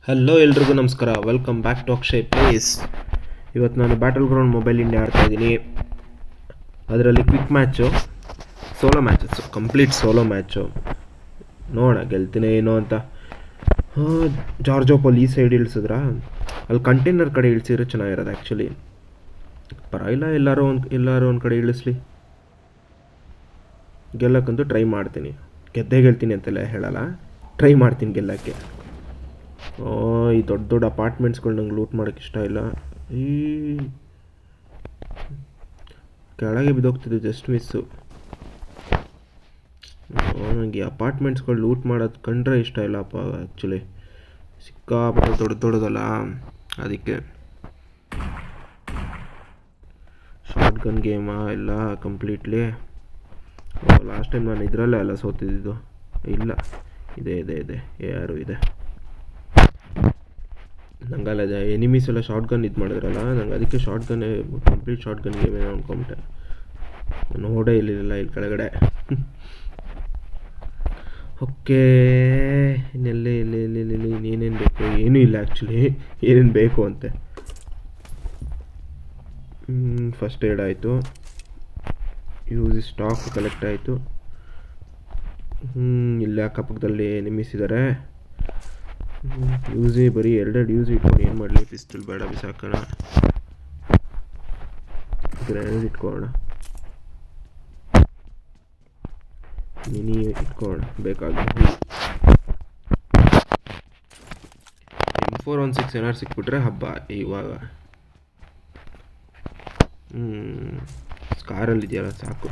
Hello ಎಲ್ರಿಗೂ ನಮಸ್ಕಾರ welcome back to Akshay plays ಇವತ್ತು ನಾನು ಬ್ಯಾಟಲ್ ಗ್ರೌಂಡ್ ಮೊಬೈಲ್ ಇಂಡಿಯಾ ಆಡ್ತಾ ಇದ್ದೀನಿ ಅದರಲ್ಲಿ quick match solo matches complete solo match ನೋಡ ಗೆಲ್ತೀನಿ ಏನೋ ಅಂತ ಹಾಂ ಜಾರ್ಜೋ ಪೋಲ್ ಈ ಸೈಡ್ ಇಳಿಸಿದ್ರಾ ಅಲ್ಲಿ ಕಂಟೈನರ್ ಕಡೆ ಇಳಿಸಿದ್ರೆ ಚೆನ್ನಾಗಿರೋದು ಆ್ಯಕ್ಚುಲಿ ಪರವಾಗಿಲ್ಲ ಎಲ್ಲರೂ ಒಂದು ಎಲ್ಲರೂ ಒಂದು ಕಡೆ ಇಳಿಸ್ಲಿ ಗೆಲ್ಲಕ್ಕಂತೂ ಟ್ರೈ ಮಾಡ್ತೀನಿ ಗೆದ್ದೇ ಗೆಲ್ತೀನಿ ಅಂತೆಲ್ಲ ಹೇಳಲ್ಲ ಟ್ರೈ ಮಾಡ್ತೀನಿ ಗೆಲ್ಲಕ್ಕೆ ಓ ಈ ದೊಡ್ಡ ದೊಡ್ಡ ಅಪಾರ್ಟ್ಮೆಂಟ್ಸ್ಗಳು ನಂಗೆ ಲೂಟ್ ಮಾಡೋಕ್ಕೆ ಇಷ್ಟ ಇಲ್ಲ ಈ ಕೆಳಗೆ ಬಿದ್ದೋಗ್ತಿದೆ ಜಸ್ಟ್ ಮಿಸ್ಸು ನನಗೆ ಅಪಾರ್ಟ್ಮೆಂಟ್ಸ್ಗಳು ಲೂಟ್ ಮಾಡೋದು ಕಂಡ್ರೆ ಇಷ್ಟ ಇಲ್ಲಪ್ಪ ಆ್ಯಕ್ಚುಲಿ ಸಿಕ್ಕಾಪಟ್ಟೆ ದೊಡ್ಡ ದೊಡ್ಡದಲ್ಲ ಅದಕ್ಕೆ ಶಾರ್ಟ್ ಗನ್ ಗೇಮಾ ಎಲ್ಲ ಕಂಪ್ಲೀಟ್ಲಿ ಲಾಸ್ಟ್ ಟೈಮ್ ನಾನು ಇದರಲ್ಲೇ ಅಲ್ಲ ಸೋತಿದ್ದು ಇಲ್ಲ ಇದೆ ಇದೆ ಇದೆ ಯಾರು ಇದೆ ನಂಗಲ್ಲ ಅದು ಎನಿಮೀಸ್ ಎಲ್ಲ ಶಾರ್ಟ್ ಗನ್ ಇದು ಮಾಡಿದ್ರಲ್ಲ ನಂಗೆ ಅದಕ್ಕೆ shotgun complete shotgun game ಏನೋ ಅನ್ಕೊಂಬಿಟ್ಟೆ ನೋಡೇ ಇರಲಿಲ್ಲ ಇಲ್ಲಿ ಕೆಳಗಡೆ ಓಕೆ ಇನ್ನೆಲ್ಲಿ ಇಲ್ಲಿ ಇಲ್ಲಿ ಇಲ್ಲಿ ಇಲ್ಲಿ ಇನ್ನೇನೇನು ಬೇಕು ಏನೂ ಇಲ್ಲ ಆ್ಯಕ್ಚುಲಿ ಏನೇನು ಬೇಕು ಅಂತೆ ಫಸ್ಟ್ ಏಡ್ ಆಯಿತು ಯೂಸ್ ಸ್ಟಾಕ್ ಕಲೆಕ್ಟ್ ಆಯಿತು ಹ್ಞೂ ಇಲ್ಲಿ ಅಕ್ಕಪಕ್ಕದಲ್ಲಿ ನಿಮಿಸಿದ್ದಾರೆ ಯೂಸಿ ಬರೀ ಎರಡೆರಡು ಯೂಸ್ ಇಟ್ಕೊಂಡು ಏನು ಮಾಡಲಿ ಪಿಸ್ತೂಲ್ ಬೇಡ ಬಿಸಾಕೋಣ ಗ್ರ್ಯಾನೇಡ್ ಇಟ್ಕೊಳ್ಳೋಣ ಮಿನಿ ಇಟ್ಕೊಳ್ಳೋಣ ಬೇಕಾಗುತ್ತೆ ಎಮ್ ಫೋರ್ ಒನ್ ಸಿಕ್ಸ್ ಏನಾರು ಸಿಕ್ಬಿಟ್ರೆ ಹಬ್ಬ ಇವಾಗ ಹ್ಞೂ ಸ್ಕಾರಲ್ಲಿ ಇದೆಯಲ್ಲ ಸಾಕು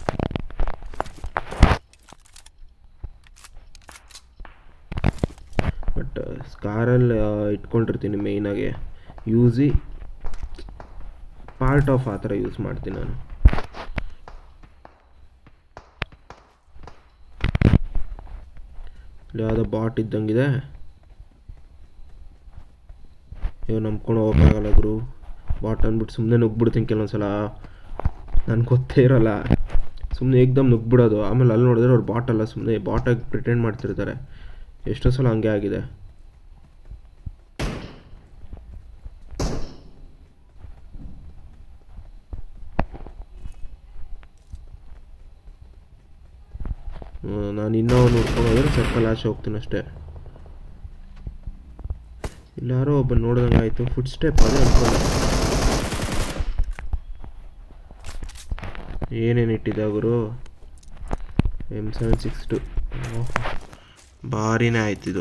ಬಟ್ ಸ್ಕಾರಲ್ಲಿ ಇಟ್ಕೊಂಡಿರ್ತೀನಿ ಮೇಯ್ನಾಗೆ ಯೂಸಿ ಪಾರ್ಟ್ ಆಫ್ ಆ ಥರ ಯೂಸ್ ಮಾಡ್ತೀನಿ ನಾನು ಇಲ್ಲಿ ಯಾವುದೋ ಬಾಟ್ ಇದ್ದಂಗಿದೆ ಇವ್ ನಂಬ್ಕೊಂಡು ಹೋಗೋಕ್ಕಾಗಲ್ಲ ಗುರು ಬಾಟ್ ಅಂದ್ಬಿಟ್ಟು ಸುಮ್ಮನೆ ನುಗ್ಬಿಡ್ತೀನಿ ಕೆಲವೊಂದ್ಸಲ ನನಗೆ ಗೊತ್ತೇ ಇರೋಲ್ಲ ಸುಮ್ಮನೆ ಏಕ್ದಮ್ ನುಗ್ಬಿಡೋದು ಆಮೇಲೆ ಅಲ್ಲಿ ನೋಡಿದ್ರೆ ಅವ್ರು ಬಾಟಲ್ಲ ಸುಮ್ಮನೆ ಬಾಟಾಗಿ ಪ್ರಿಟೆಂಡ್ ಮಾಡ್ತಿರ್ತಾರೆ ಎಷ್ಟೋ ಸಲ ಹಂಗೆ ಆಗಿದೆ ನಾನು ಇನ್ನೂ ನೋಡ್ಕೊಂಡು ಹೋದ್ರೆ ಸರ್ಕಲ್ ಆಚೆ ಹೋಗ್ತೀನಿ ಅಷ್ಟೇ ಇಲ್ಲಾರೋ ಒಬ್ಬ ನೋಡ್ದಂಗೆ ಆಯಿತು ಫುಡ್ ಸ್ಟೆಪ್ ಅದೇ ಅನ್ಕೊಂಡೆ ಏನೇನು ಇಟ್ಟಿದ್ದ ಗುರು ಎಮ್ ಸೆವೆನ್ ಸಿಕ್ಸ್ ಟು ಭಾರಿನೇ ಆಯ್ತಿದು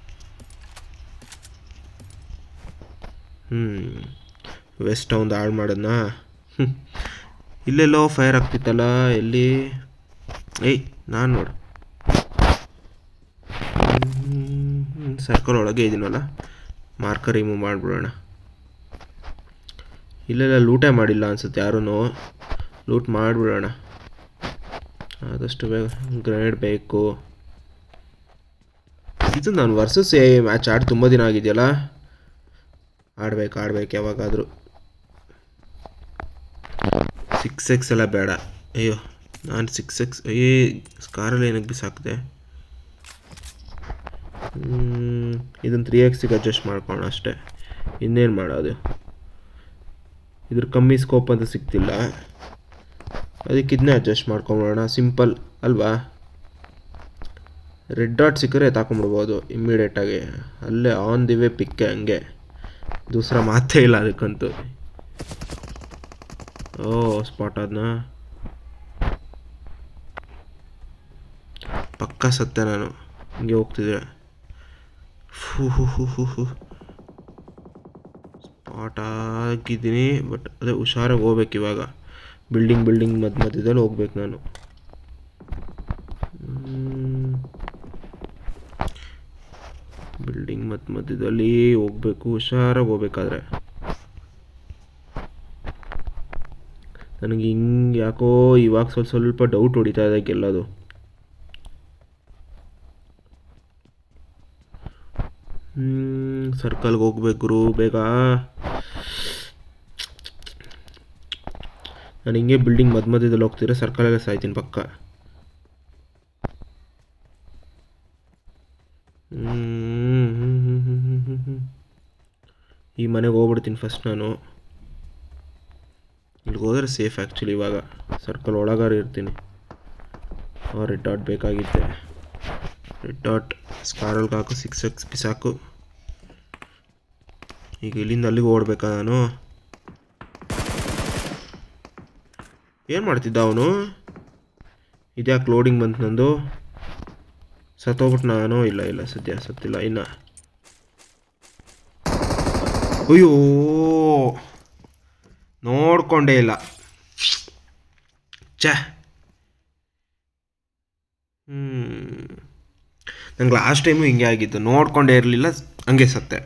ಹ್ಞೂ ವೆಸ್ಟ್ ಒಂದು ಹಾಳು ಮಾಡೋದನ್ನ ಇಲ್ಲೆಲ್ಲೋ ಫೈರ್ ಆಗ್ತಿತ್ತಲ್ಲ ಎಲ್ಲಿ ಏಯ್ ನಾನು ನೋಡು ಸರ್ಕಲ್ ಒಳಗೆ ಇದೀನಲ್ಲ ಮಾರ್ಕರ್ ರಿಮೂವ್ ಮಾಡಿಬಿಡೋಣ ಇಲ್ಲೆಲ್ಲ ಲೂಟೇ ಮಾಡಿಲ್ಲ ಅನ್ಸುತ್ತೆ ಯಾರೂ ಲೂಟ್ ಮಾಡಿಬಿಡೋಣ ಆದಷ್ಟು ಬೇಗ ಗ್ರೆನೇಡ್ ಬೇಕು ಇದು ನಾನು ವರ್ಸಸ್ ಎ ಮ್ಯಾಚ್ ಆಡಿ ತುಂಬ ದಿನ ಆಗಿದೆಯಲ್ಲ ಆಡ್ಬೇಕು ಆಡ್ಬೇಕು ಯಾವಾಗಾದರೂ ಸಿಕ್ಸ್ ಎಕ್ಸ್ ಎಲ್ಲ ಬೇಡ ಅಯ್ಯೋ ನಾನು ಸಿಕ್ಸ್ ಎಕ್ಸ್ ಏ ಸ್ಕಾರಲ್ಲಿ ಏನಕ್ಕೆ ಬಿಸಾಕಿದೆ ಇದನ್ನು ತ್ರೀ ಎಕ್ಸಿಗೆ ಅಡ್ಜಸ್ಟ್ ಮಾಡ್ಕೊಳ್ಳೋಣ ಅಷ್ಟೇ ಇನ್ನೇನು ಮಾಡೋದು ಇದ್ರ ಕಮ್ಮಿ ಸ್ಕೋಪ್ ಅಂತ ಸಿಗ್ತಿಲ್ಲ ಅದಕ್ಕೆ ಇದನ್ನೇ ಅಡ್ಜಸ್ಟ್ ಮಾಡ್ಕೊಂಬಿಡೋಣ ಸಿಂಪಲ್ ಅಲ್ವಾ ರೆಡ್ ಡಾಟ್ ಸಿಕ್ಕರೆ ತಾಕೊಂಬಿಡ್ಬೋದು ಇಮ್ಮಿಡಿಯೇಟಾಗಿ ಅಲ್ಲೇ ಆನ್ ದಿ ವೇ ಪಿಕ್ಕೆ ಹಂಗೆ ದೂಸರ ಮಾತೇ ಇಲ್ಲ ಅದಕ್ಕಂತೂ ಓ ಸ್ಪಾಟ್ ಅದನ್ನ ಪಕ್ಕ ಸತ್ತೆ ನಾನು ಹಿಂಗೆ ಹೋಗ್ತಿದ್ರೆ ಫು ಹು ಹು ಹು ಹು ಸ್ಪಾಟ್ ಆಗಿದ್ದೀನಿ ಬಟ್ ಅದೇ ಹುಷಾರಾಗಿ ಹೋಗ್ಬೇಕು ಇವಾಗ ಬಿಲ್ಡಿಂಗ್ ಬಿಲ್ಡಿಂಗ್ ಮಧ್ಯ ಮಧ್ಯದಲ್ಲಿ ಹೋಗ್ಬೇಕು ನಾನು ಬಿಲ್ಡಿಂಗ್ ಮಧ್ಯ ಮಧ್ಯದಲ್ಲಿ ಹೋಗ್ಬೇಕು ಹುಷಾರಾಗಿ ಹೋಗ್ಬೇಕಾದ್ರೆ ನನಗೆ ಹಿಂಗೆ ಯಾಕೋ ಇವಾಗ ಸ್ವಲ್ಪ ಸ್ವಲ್ಪ ಡೌಟ್ ಹೊಡಿತಾ ಇದೆ ಗೆಲ್ಲೋದು ಹ್ಞೂ ಸರ್ಕಲ್ಗೆ ಹೋಗ್ಬೇಕು ಗುರು ಬೇಗ ನಾನು ಹಿಂಗೆ ಬಿಲ್ಡಿಂಗ್ ಮಧ್ಯ ಮಧ್ಯದಲ್ಲಿ ಹೋಗ್ತಿದ್ರೆ ಸರ್ಕಲಲ್ಲೇ ಸಾಯ್ತೀನಿ ಪಕ್ಕ ಹ್ಞೂ ಈ ಮನೆಗೆ ಹೋಗ್ಬಿಡ್ತೀನಿ ಫಸ್ಟ್ ನಾನು ಇಲ್ಲಿಗೆ ಹೋದ್ರೆ ಸೇಫ್ ಆ್ಯಕ್ಚುಲಿ ಇವಾಗ ಸರ್ಕಲ್ ಒಳಗಾರ ಇರ್ತೀನಿ ರೆಡ್ ಡಾಟ್ ಬೇಕಾಗಿತ್ತೆ ರೆಡ್ ಡಾಟ್ ಸ್ಕಾರಲ್ಲಿ ಹಾಕು ಸಿಕ್ಸ್ ಎಕ್ಸ್ ಪಿ ಸಾಕು ಈಗ ಇಲ್ಲಿಂದ ಅಲ್ಲಿಗೆ ಓಡ್ಬೇಕಾ ನಾನು ಏನು ಮಾಡ್ತಿದ್ದ ಅವನು ಇದ್ಯಾಕೆ ಲೋಡಿಂಗ್ ಬಂತು ನಂದು ಸತ್ತೋಗ್ಬಿಟ್ಟು ನಾನು ಇಲ್ಲ ಇಲ್ಲ ಸದ್ಯ ಸತ್ತಿಲ್ಲ ಇನ್ನು ಅಯ್ಯೋ ನೋಡ್ಕೊಂಡೇ ಇಲ್ಲ ಛೇ ಹ್ಞೂ ನಂಗೆ ಲಾಸ್ಟ್ ಟೈಮು ಹಿಂಗೆ ಆಗಿತ್ತು ನೋಡ್ಕೊಂಡೇ ಇರಲಿಲ್ಲ ಹಂಗೆ ಸತ್ತೆ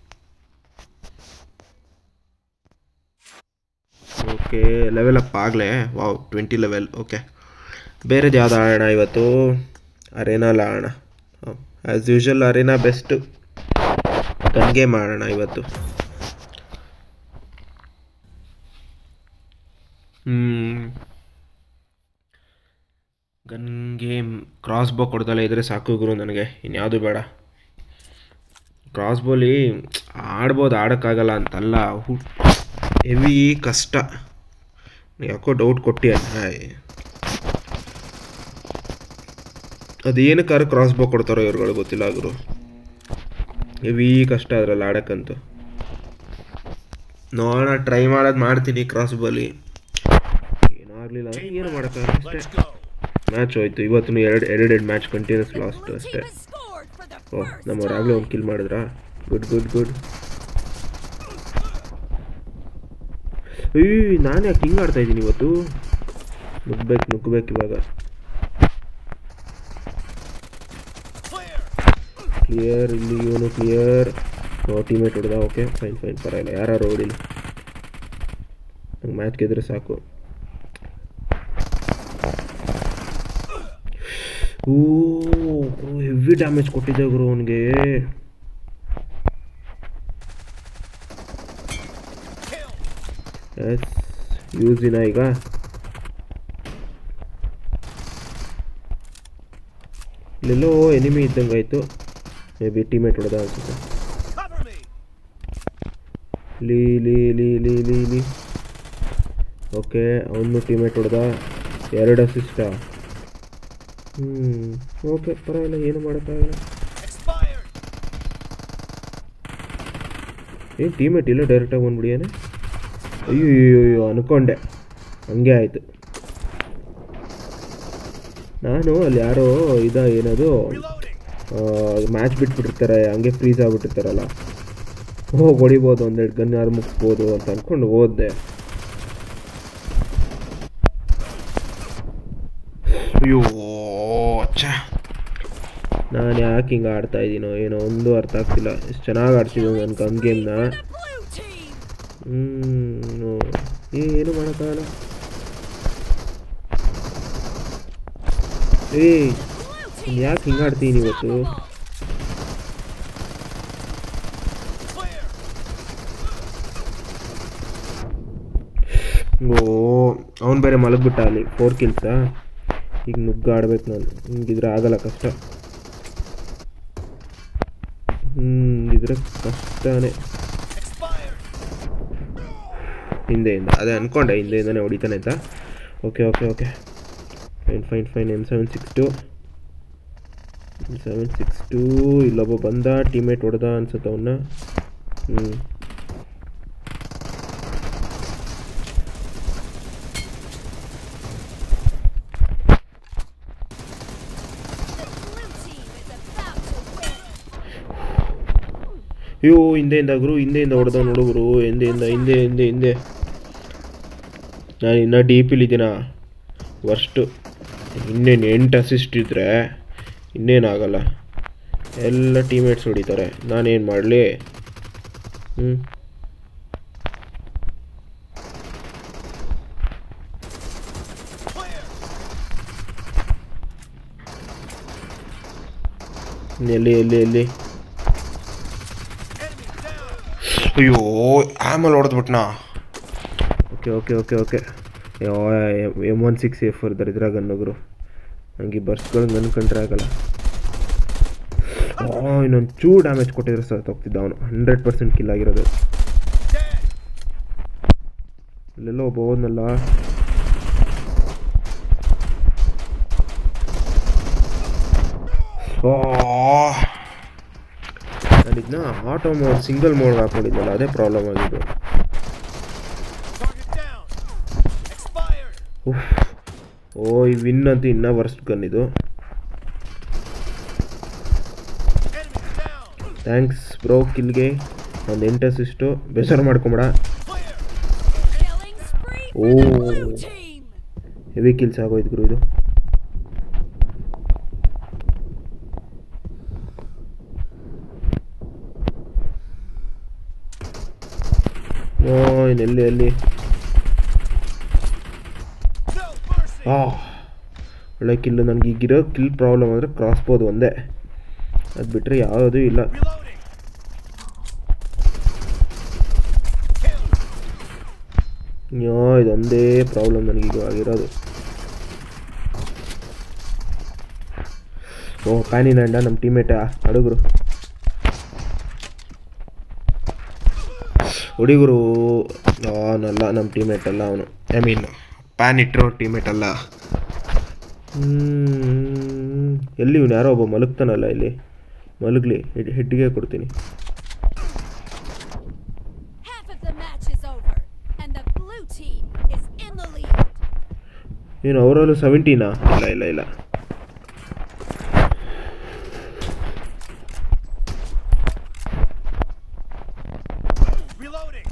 ಓಕೆ ಲೆವೆಲ್ ಅಪ್ ಆಗಲೇ ವಾವ್ ಟ್ವೆಂಟಿ ಲೆವೆಲ್ ಓಕೆ ಬೇರೆದು ಯಾವ್ದು ಆಡೋಣ ಇವತ್ತು ಅರೇನಾಲ್ ಆಡೋಣ as usual arena best gun game ಆಡೋಣ ಇವತ್ತು ಗನ್ ಗೇಮ್ ಕ್ರಾಸ್ ಬೋ ಕೊಡ್ದಲ್ಲ ಇದ್ರೆ ಸಾಕು ಗುರು ನನಗೆ ಇನ್ಯಾವುದು ಬೇಡ ಕ್ರಾಸ್ ಬೋಲಿ ಆಡ್ಬೋದು ಆಡೋಕ್ಕಾಗಲ್ಲ ಅಂತಲ್ಲ ಹೆವಿ ಕಷ್ಟ ಯಾಕೋ ಡೌಟ್ ಕೊಟ್ಟಿಯ ಅದೇನಕ್ಕಾರ ಕ್ರಾಸ್ ಬೋ ಕೊಡ್ತಾರೋ ಇವ್ರುಗಳು ಗೊತ್ತಿಲ್ಲ ಗುರು ಹೆವಿ ಕಷ್ಟ ಅದ್ರಲ್ಲಿ ಆಡೋಕ್ಕಂತೂ ನೋಡೋಣ ಟ್ರೈ ಮಾಡೋದು ಮಾಡ್ತೀನಿ ಕ್ರಾಸ್ ಬಾಲಿ ಏನೂ ಆಗಲಿಲ್ಲ ಏನು ಮಾಡೋಕ್ಕಾಗಲ್ಲ ಅಷ್ಟೇ ಮ್ಯಾಚ್ ಹೋಯ್ತು ಇವತ್ತು ಎರಡು ಎರಡೆರಡು ಮ್ಯಾಚ್ ಕಂಟಿನ್ಯೂಸ್ ಲಾಸ್ಟ್ ಅಷ್ಟೇ ಓಹ್ ನಮ್ಮವ್ರು ಆಗಲೇ ಒಂದು ಕಿಲ್ ಮಾಡಿದ್ರಾ ಗುಡ್ ಗುಡ್ ಗುಡ್ ಅಯ್ಯ ನಾನು ಯಾಕೆ ಹಿಂಗೆ ಆಡ್ತಾ ಇದ್ದೀನಿ ಇವತ್ತು ನುಗ್ಬೇಕು ನುಗ್ಬೇಕು ಇವಾಗ ಕ್ಲಿಯರ್ ಇಲ್ಲಿ ಇವನು ಕ್ಲಿಯರ್ ಟೀಮೇಟ್ ಹೊಡೆದ ಓಕೆ ಫೈನ್ ಫೈನ್ ಪರವಾಗಿಲ್ಲ ಯಾರು ಹೊಡಿಲಿ ನಂಗೆ ಮ್ಯಾಚ್ ಗೆದ್ರೆ ಸಾಕು ಓ ಹೆವಿ ಡ್ಯಾಮೇಜ್ ಕೊಟ್ಟಿದ್ದೆ ಗುರು ಅವನಿಗೆ ಎಸ್ ಯೂಸಿನ ಈಗ ಇಲ್ಲೆಲ್ಲೋ ಎನಿಮಿ ಇದ್ದಂಗೆ ಆಯಿತು ಮೇ ಬಿ ಟೀಮೇಟ್ ಹೊಡೆದ ಅನ್ಸುತ್ತೆ ಲೀ ಲೀ ಲೀ ಲೀ ಲೀ ಲೀ ಓಕೆ ಅವನು ಟೀಮೇಟ್ ಹೊಡೆದ ಎರಡು ಅಸಿಸ್ಟಾ ಹ್ಞೂ ಓಕೆ ಪರವಾಗಿಲ್ಲ ಏನು ಮಾಡೋಕ್ಕಾಗಲ್ಲ ಏನು ಟೀಮೇಟ್ ಇಲ್ಲ ಡೈರೆಕ್ಟಾಗಿ ಬಂದ್ಬಿಡಿಯಾನೆ ಅಯ್ಯೋ ಅಯ್ಯೋ ಅಯ್ಯೋ ಅನ್ಕೊಂಡೆ ಹಂಗೆ ಆಯಿತು ನಾನು ಅಲ್ಲಿ ಯಾರೋ ಇದ ಏನದು ಮ್ಯಾಚ್ ಬಿಟ್ಬಿಟ್ಟಿರ್ತಾರೆ ಹಂಗೆ ಫ್ರೀಸ್ ಆಗಿಬಿಟ್ಟಿರ್ತಾರಲ್ಲ ಹೋಗಿ ಹೊಡಿಬೋದು ಒಂದೆರಡು ಗನ್ ಯಾರು ಮುಗಿಸ್ಬೋದು ಅಂತ ಅಂದ್ಕೊಂಡು ಹೋದೆ ಅಯ್ಯೋ ಛೆ ನಾನು ಯಾಕೆ ಹಿಂಗೆ ಆಡ್ತಾ ಇದ್ದೀನೋ ಏನೋ ಒಂದು ಅರ್ಥ ಆಗ್ತಿಲ್ಲ ಎಷ್ಟು ಚೆನ್ನಾಗಿ ಆಡ್ತಿದ್ದೆ ನನ್ನ ಗನ್ ಗೇಮ್ನ ಹ್ಞೂ ಏನು ಮಾಡೋಕ್ಕಾಗಲ್ಲ ಏಯ್ ಯಾಕೆ ಹಿಂಗೆ ಆಡ್ತೀನಿ ಇವತ್ತು ಓ ಅವನು ಬೇರೆ ಮಲಗ್ಬಿಟ್ಟ ಅಲ್ಲಿ ಫೋರ್ ಕಿಲ್ಸಾ ಈಗ ನುಗ್ಗ ಆಡ್ಬೇಕು ನಾನು ಹಿಂಗಿದ್ರೆ ಆಗಲ್ಲ ಕಷ್ಟ ಹ್ಞೂ ಇದ್ರೆ ಕಷ್ಟನೇ ಹಿಂದೆಯಿಂದ ಅದೇ ಅನ್ಕೊಂಡೆ ಹಿಂದೆಯಿಂದನೇ ಹೊಡಿತಾನೆ ಅಂತ okay okay okay fine fine fine M seven six two seven six two ಇಲ್ಲೊಬ್ಬ ಬಂದ ಟೀಮೇಟ್ ಹೊಡೆದ ಅನ್ಸುತ್ತೆ ಅವನ್ನ ಹ್ಞೂ ಅಯ್ಯೋ ಹಿಂದೆಯಿಂದ ಗುರು ಹಿಂದೆಯಿಂದ ಹೊಡೆದ ನೋಡು ಗುರು ಹಿಂದೆಯಿಂದ ಹಿಂದೆ ಹಿಂದೆ ಹಿಂದೆ ನಾನು ಇನ್ನೂ ಡೀಪಿಲಿದ್ದೀನ ವರ್ಸ್ಟು ಇನ್ನೇನು ಎಂಟು ಅಸಿಸ್ಟ್ ಇದ್ದರೆ ಇನ್ನೇನಾಗಲ್ಲ ಎಲ್ಲ ಟೀಮೇಟ್ಸ್ ಹೊಡಿತಾರೆ ನಾನೇನು ಮಾಡಲಿ ಹ್ಞೂ ಎಲ್ಲಿ ಎಲ್ಲಿ ಎಲ್ಲಿ ಅಯ್ಯೋ ಆಮೇಲೆ ಹೊಡೆದ್ಬಿಟ್ನಾ okay okay okay okay M one six F four ದರಿದ್ರ ಗನ್ನಗುರು ಹಂಗೆ ಬರ್ಸ್ಗಳು ನನ್ನ ಕಂಡ್ರೆ ಆಗಲ್ಲ ಇನ್ನೊಂದು ಚೂ ಡ್ಯಾಮೇಜ್ ಕೊಟ್ಟಿದ್ರೆ ಸರ್ ಹೋಗ್ತಿದ್ದ ಅವನು ಹಂಡ್ರೆಡ್ ಪರ್ಸೆಂಟ್ ಕಿಲ್ ಆಗಿರೋದು ಇಲ್ಲೆಲ್ಲೋ ಒಬ್ಬ ಹೋದ್ನಲ್ಲ ಓ ನಾನು ಇದನ್ನ ಆಟೋ ಮೋಡ್ ಸಿಂಗಲ್ ಮೋಡ್ ಹಾಕೊಂಡಿದ್ದಲ್ಲ ಅದೇ ಪ್ರಾಬ್ಲಮ್ ಆಗಿದ್ದು Target down. Expired. ಉಫ್ ಓ ಈ ವಿನ್ ಅಂತೂ ಇನ್ನೂ ವರ್ಸ್ಟ್ ಗನ್ ಇದು Enemy down. ಥ್ಯಾಂಕ್ಸ್ ಬ್ರೋ ಕಿಲ್ಗೆ ಒಂದು ಎಂಟು ಅಸಿಸ್ಟು ಬೇಸರ ಮಾಡ್ಕೊಂಬೇಡ Clear. Killing spree for Oh. the blue team. Heavy kills ಆಗೋಯ್ತು ಗುರು ಇದು ಓ ಇನ್ನೆಲ್ಲಿ ಎಲ್ಲಿ No mercy. ಆ ಒಳ್ಳೆ ಕಿಲ್ಲು ನನಗೆ ಈಗಿರೋ ಕಿಲ್ ಪ್ರಾಬ್ಲಮ್ ಅಂದರೆ ಕ್ರಾಸ್ ಬೋದು ಒಂದೇ ಅದು ಬಿಟ್ಟರೆ ಯಾವುದೂ ಇಲ್ಲ Reloading. Kill. ಅಯ್ಯೋ ಇದೊಂದೇ ಪ್ರಾಬ್ಲಮ್ ನನಗೀಗ ಆಗಿರೋದು ಓ ಪ್ಯಾನಿನ ಅಂಡ ನಮ್ಮ ಟೀಮೇಟ ಹುಡುಗರು ಹುಡುಗರು ಅವನಲ್ಲ ನಮ್ಮ ಟೀಮೇಟ್ ಅಲ್ಲ ಅವನು ಐ ಮೀನ್ ಪ್ಯಾನ್ ಇಟ್ಟಿರೋ ಟೀಮೇಟ್ ಅಲ್ಲ ಹ್ಮ್, ಎಲ್ಲಿ ಇವನು ಯಾರೋ ಒಬ್ಬ ಮಲಗ್ತಾನಲ್ಲ ಇಲ್ಲಿ ಮಲಗಲಿ ಹೆಡ್ಗೆ ಕೊಡ್ತೀನಿ Half of the match is over, and the blue team is in the lead. ಏನು ಅವರಲ್ಲೂ ಸೆವೆಂಟೀನಾ ಇಲ್ಲ ಇಲ್ಲ ಇಲ್ಲ Reloading.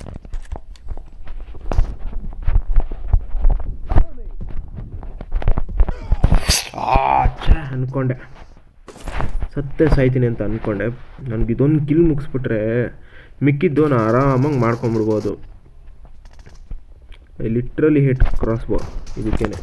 ಛೇ ಅಂದ್ಕೊಂಡೆ ಸತ್ತೆ ಸಾಯ್ತೀನಿ ಅಂತ ಅಂದ್ಕೊಂಡೆ ನನಗೆ ಇದೊಂದು ಕಿಲ್ ಮುಗಿಸ್ಬಿಟ್ರೆ ಮಿಕ್ಕಿದ್ದು ನಾನು ಆರಾಮಾಗಿ ಮಾಡ್ಕೊಂಬಿಡ್ಬೋದು ಲಿಟ್ರಲಿ ಹಿಟ್ ಕ್ರಾಸ್ ಬೋ ಇದಕ್ಕೇನೆ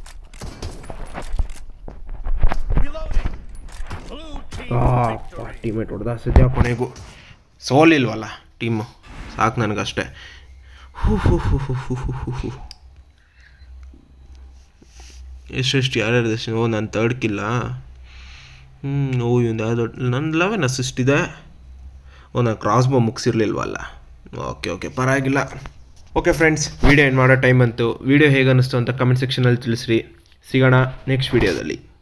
Reloading. Blue team victory. Teammate ಹೊಡೆದ ಸದ್ಯ ಕೊನೆಗೂ ಸೋಲಿಲ್ವಲ್ಲ ಟೀಮು ಸಾಕು ನನಗಷ್ಟೇ ಹೂ ಹೂ ಹೂ ಹೂ ಹೂ ಹೂ ಹೂ ಹೂ ಎಷ್ಟೆಷ್ಟು ಯಾರ್ಯಾರು ಎಷ್ಟು ಓ ನಾನು ತರ್ಡ್ ಕಿಲ್ಲ ಹ್ಞೂ ಓ ಇವ್ನು ಯಾವ್ದು ನನ್ನ ಲೆವೆನ್ ಅಸಿಸ್ಟ್ ಇದೆ ಓ ನಾನು ಕ್ರಾಸ್ ಬೋ ಮುಗಿಸಿರ್ಲಿಲ್ವಲ್ಲ ಓಕೆ ಓಕೆ ಪರವಾಗಿಲ್ಲ ಓಕೆ ಫ್ರೆಂಡ್ಸ್ ವೀಡಿಯೋ ಏನು ಮಾಡೋ ಟೈಮ್ ಅಂತು ವೀಡಿಯೋ ಹೇಗೆ ಅನ್ನಿಸ್ತು ಅಂತ ಕಮೆಂಟ್ ಸೆಕ್ಷನಲ್ಲಿ ತಿಳಿಸ್ರಿ ಸಿಗೋಣ ನೆಕ್ಸ್ಟ್ ವೀಡಿಯೋದಲ್ಲಿ